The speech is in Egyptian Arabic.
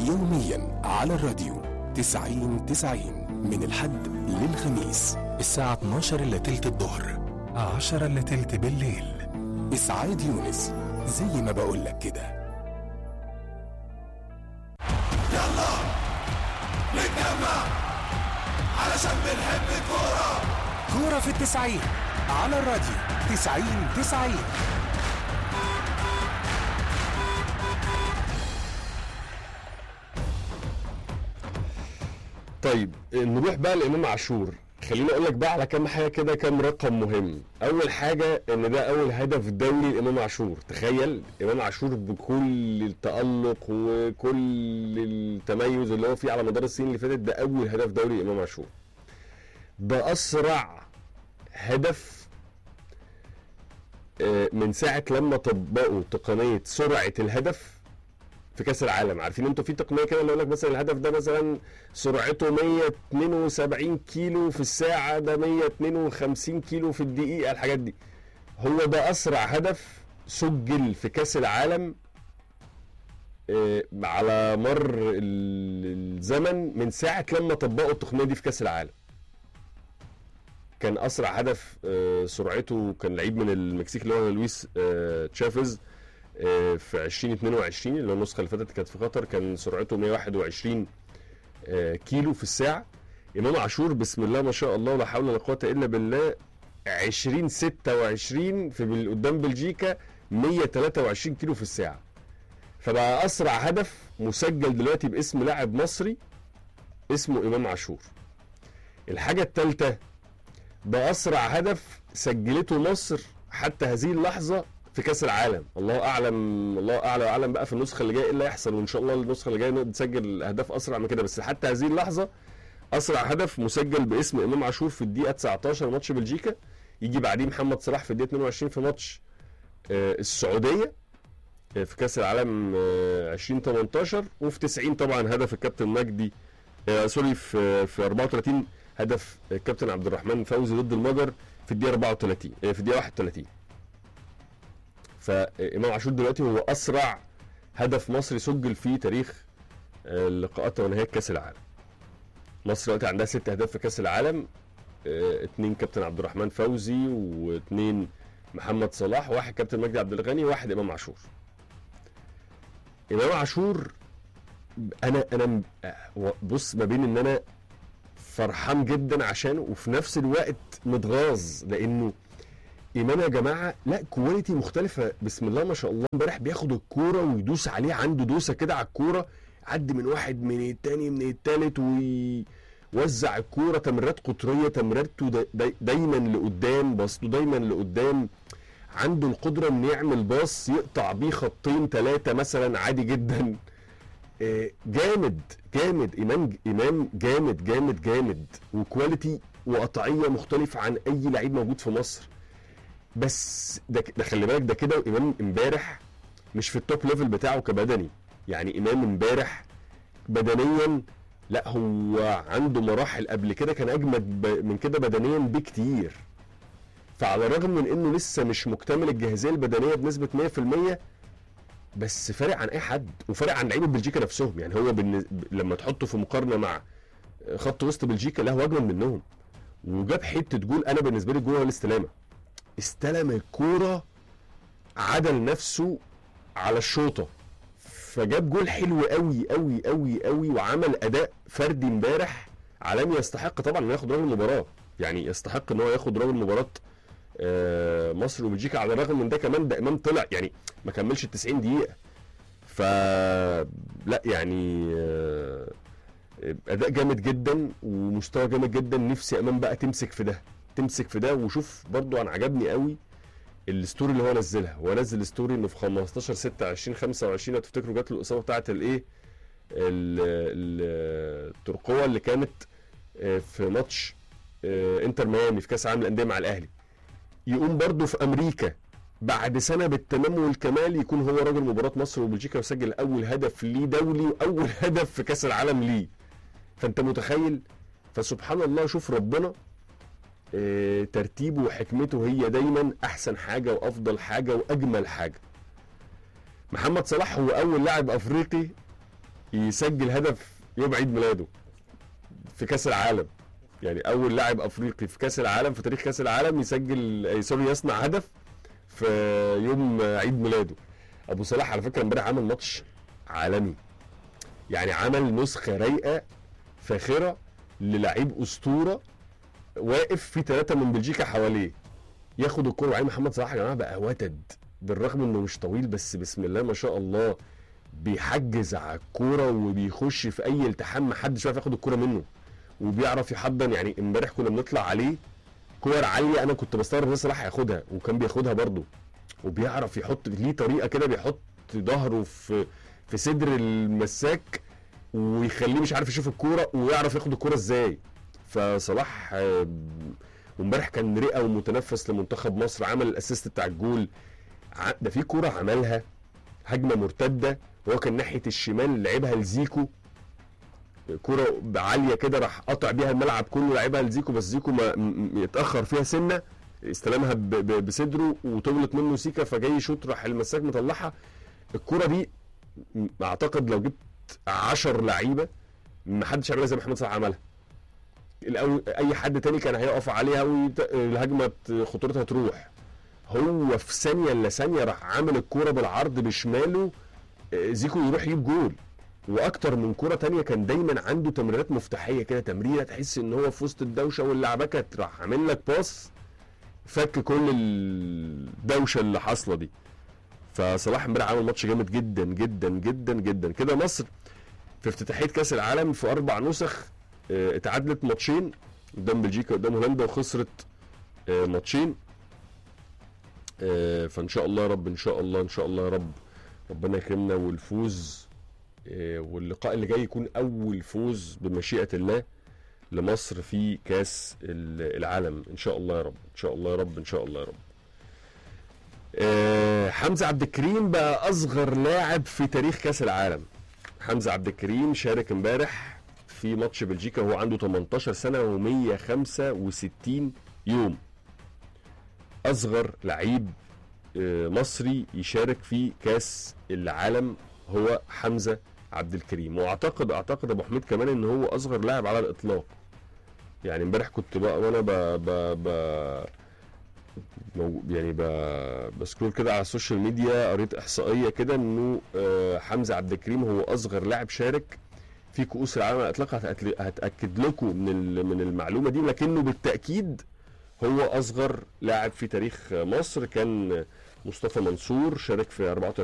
يوميا على الراديو 90 90 من الحد للخميس الساعة 12 إلا تلت الظهر 10 إلا تلت بالليل إسعاد يونس زي ما بقولك كده يلا نتجمع علشان بنحب الكورة كورة في التسعين على الراديو 90 90 طيب نروح بقى لامام عاشور خليني اقول لك بقى على كام حاجه كده كام رقم مهم اول حاجه ان ده اول هدف دولي لامام عاشور تخيل امام عاشور بكل التالق وكل التميز اللي هو فيه على مدار السنين اللي فاتت ده اول هدف دولي لامام عاشور ده اسرع هدف آه، من ساعه لما طبقوا تقنيه سرعه الهدف في كاس العالم عارفين انتوا في تقنيه كده اللي يقول لك مثلا الهدف ده مثلا سرعته 172 كيلو في الساعه ده 152 كيلو في الدقيقه الحاجات دي هو ده اسرع هدف سجل في كاس العالم آه، على مر ال- الزمن من ساعه لما طبقوا التقنيه دي في كاس العالم كان اسرع هدف آه، سرعته كان لعيب من المكسيك اللي هو لويس آه، تشافيز آه، في 2022 اللي هو النسخه اللي فاتت كانت في قطر كان سرعته 121 آه، كيلو في الساعه امام عاشور بسم الله ما شاء الله لا حول ولا قوه الا بالله 2026 في بال- قدام بلجيكا 123 كيلو في الساعه فبقى اسرع هدف مسجل دلوقتي باسم لاعب مصري اسمه امام عاشور الحاجه الثالثه ده اسرع هدف سجلته مصر حتى هذه اللحظه في كاس العالم الله اعلم الله اعلى واعلم بقى في النسخه اللي جايه ايه اللي هيحصل وان شاء الله النسخه اللي جايه نقدر نسجل اهداف اسرع من كده بس حتى هذه اللحظه اسرع هدف مسجل باسم امام عاشور في الدقيقه 19 ماتش بلجيكا يجي بعديه محمد صلاح في الدقيقه 22 في ماتش آه، السعوديه آه، في كاس العالم آه، 2018 وفي 90 طبعا هدف الكابتن مجدي آه، سوري في في 34 هدف الكابتن عبد الرحمن فوزي ضد المجر في الدقيقه 34 آه، في الدقيقه 31 فامام عاشور دلوقتي هو اسرع هدف مصري سجل في تاريخ آه، اللقاءات ونهايه كاس العالم مصر دلوقتي عندها ست اهداف في كاس العالم آه، اتنين كابتن عبد الرحمن فوزي واتنين محمد صلاح واحد كابتن مجدي عبد الغني واحد امام عاشور امام عاشور انا انا م- آه، بص ما بين ان انا فرحان جدا عشانه وفي نفس الوقت متغاظ لانه ايمان يا جماعه لا كواليتي مختلفه بسم الله ما شاء الله امبارح بياخد الكوره ويدوس عليه عنده دوسه كده على الكوره عدي من واحد من التاني من التالت ويوزع الكوره تمريرات قطريه تمريرته دا دا دايما لقدام بسطه دايما لقدام عنده القدره انه يعمل باص يقطع بيه خطين ثلاثه مثلا عادي جدا آه، جامد جامد امام امام جامد جامد جامد وكواليتي وقطعيه مختلفه عن اي لعيب موجود في مصر بس ده ده خلي بالك ده كده امام امبارح مش في التوب ليفل بتاعه كبدني يعني امام امبارح بدنيا لا هو عنده مراحل قبل كده كان اجمد ب- من كده بدنيا بكتير فعلى الرغم من انه لسه مش مكتمل الجاهزيه البدنيه بنسبه 100% بس فارق عن اي حد وفارق عن لعيبه بلجيكا نفسهم يعني هو بالن... لما تحطه في مقارنه مع خط وسط بلجيكا لا هو اجمل منهم وجاب حته جول انا بالنسبه لي الجول هو الاستلامه استلم الكوره عدل نفسه على الشوطه فجاب جول حلو قوي قوي قوي قوي وعمل اداء فردي امبارح عالمي يستحق طبعا انه ياخد راجل المباراه يعني يستحق ان هو ياخد راجل مباراه آه، مصر وبلجيكا على الرغم من ده كمان ده امام طلع يعني ما كملش ال 90 دقيقه ف لا يعني آه، اداء جامد جدا ومستوى جامد جدا نفسي امام بقى تمسك في ده تمسك في ده وشوف برضو انا عجبني قوي الستوري اللي هو نزلها هو نزل ستوري انه في 15 6 20 25 لو تفتكروا جات له الاصابه بتاعت الايه ال- ال- الترقوه اللي كانت آه، في ماتش آه، انتر ميامي في كاس العالم للانديه مع الاهلي يقوم برضه في امريكا بعد سنه بالتمام والكمال يكون هو راجل مباراه مصر وبلجيكا ويسجل اول هدف ليه دولي واول هدف في كاس العالم ليه فانت متخيل فسبحان الله شوف ربنا آه، ترتيبه وحكمته هي دايما احسن حاجه وافضل حاجه واجمل حاجه محمد صلاح هو اول لاعب افريقي يسجل هدف يوم عيد ميلاده في كاس العالم يعني اول لاعب افريقي في كاس العالم في تاريخ كاس العالم يسجل أي سوري يصنع هدف في يوم عيد ميلاده ابو صلاح على فكره امبارح عمل ماتش عالمي يعني عمل نسخه رايقه فاخره للعيب اسطوره واقف في ثلاثه من بلجيكا حواليه ياخد الكوره وعين محمد صلاح يا جماعه بقى وتد بالرغم انه مش طويل بس بسم الله ما شاء الله بيحجز على الكوره وبيخش في اي التحام محدش يعرف ياخد الكوره منه وبيعرف يحضن يعني امبارح كنا بنطلع عليه كور عاليه انا كنت بستغرب ان صلاح هياخدها وكان بياخدها برضه وبيعرف يحط ليه طريقه كده بيحط ظهره في في صدر المساك ويخليه مش عارف يشوف الكوره ويعرف ياخد الكوره ازاي فصلاح آه، وامبارح كان رئه ومتنفس لمنتخب مصر عمل الاسيست بتاع الجول ع- ده في كوره عملها هجمه مرتده وهو كان ناحيه الشمال لعبها لزيكو كرة عالية كده راح قطع بيها الملعب كله لعبها لزيكو بس زيكو ما م- م- يتأخر فيها سنة استلمها ب- ب- بصدره وطولت منه سيكا فجاي يشوط راح المساك مطلعها الكرة دي م- اعتقد لو جبت 10 لعيبة ما حدش هيعملها زي ما محمد صلاح عملها الأول اي حد تاني كان هيقف عليها والهجمة ت- خطورتها تروح هو في ثانية الا ثانية راح عامل الكرة بالعرض بشماله آه، زيكو يروح يجيب جول واكتر من كرة تانية كان دايما عنده تمريرات مفتاحية كده تمريرة تحس ان هو في وسط الدوشة واللعبكة راح عامل لك باص فك كل الدوشة اللي حاصلة دي فصلاح امبارح عمل ماتش جامد جدا جدا جدا جدا كده مصر في افتتاحية كأس العالم في أربع نسخ آه، اتعادلت ماتشين قدام بلجيكا قدام هولندا وخسرت آه، ماتشين آه، فإن شاء الله يا رب إن شاء الله إن شاء الله يا رب ربنا يكرمنا والفوز آه، واللقاء اللي جاي يكون اول فوز بمشيئه الله لمصر في كاس ال- العالم ان شاء الله يا رب ان شاء الله يا رب ان شاء الله يا رب آه، حمزه عبد الكريم بقى اصغر لاعب في تاريخ كاس العالم حمزه عبد الكريم شارك امبارح في ماتش بلجيكا وهو عنده 18 سنه و165 يوم اصغر لعيب آه، مصري يشارك في كاس العالم هو حمزه عبد الكريم واعتقد اعتقد ابو حميد كمان ان هو اصغر لاعب على الاطلاق يعني امبارح كنت بقى وانا ب ب ب مو- يعني ب بسكرول كده على السوشيال ميديا قريت احصائيه كده انه آه، حمزه عبد الكريم هو اصغر لاعب شارك في كؤوس العالم على الاطلاق هتأكد- هتاكد لكم من ال- من المعلومه دي لكنه بالتاكيد هو اصغر لاعب في تاريخ مصر كان مصطفى منصور شارك في 34